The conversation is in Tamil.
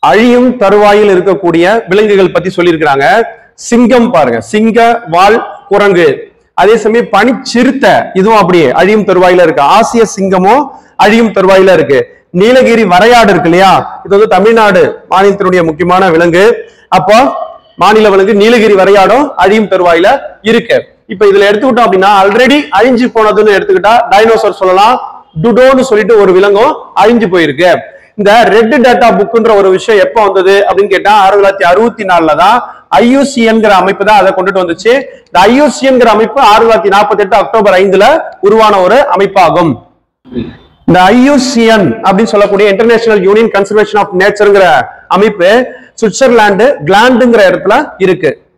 அழியும் தருவாயில் இருக்கக்கூடிய விலங்குகள் பத்தி சொல்லியிருக்கிறாங்க சிங்கம் பாருங்க சிங்க வால் குரங்கு அதே சமயம் பனிச்சிறுத்தை இதுவும் அப்படியே அழியும் தருவாயில இருக்கு ஆசிய சிங்கமும் அழியும் தருவாயில இருக்கு நீலகிரி வரையாடு இருக்கு இல்லையா இது வந்து தமிழ்நாடு மாநிலத்தினுடைய முக்கியமான விலங்கு அப்போ மாநில விலங்கு நீலகிரி வரையாடும் அழியும் தருவாயில இருக்கு இப்ப இதுல எடுத்துக்கிட்டோம் அப்படின்னா ஆல்ரெடி அழிஞ்சு போனதுன்னு எடுத்துக்கிட்டா டைனோசர் சொல்லலாம் டுடோன்னு சொல்லிட்டு ஒரு விலங்கும் அழிஞ்சு போயிருக்கு இந்த ரெட் டேட்டா புக்ன்ற ஒரு விஷயம் எப்ப வந்தது அப்படின்னு கேட்டா ஆயிரத்தி தொள்ளாயிரத்தி அறுபத்தி நாலுல தான் ஐயூசிஎன்கிற அமைப்பு தான் அதை கொண்டுட்டு வந்துச்சு இந்த ஐயூசிஎன்கிற அமைப்பு ஆயிரத்தி தொள்ளாயிரத்தி நாற்பத்தி எட்டு அக்டோபர் ஐந்துல உருவான ஒரு அமைப்பாகும் இந்த ஐயூசிஎன் அப்படின்னு சொல்லக்கூடிய இன்டர்நேஷனல் யூனியன் கன்சர்வேஷன் ஆஃப் நேச்சர்ங்கிற அமைப்பு சுவிட்சர்லாந்து கிளாண்டுங்கிற இடத்துல இருக்கு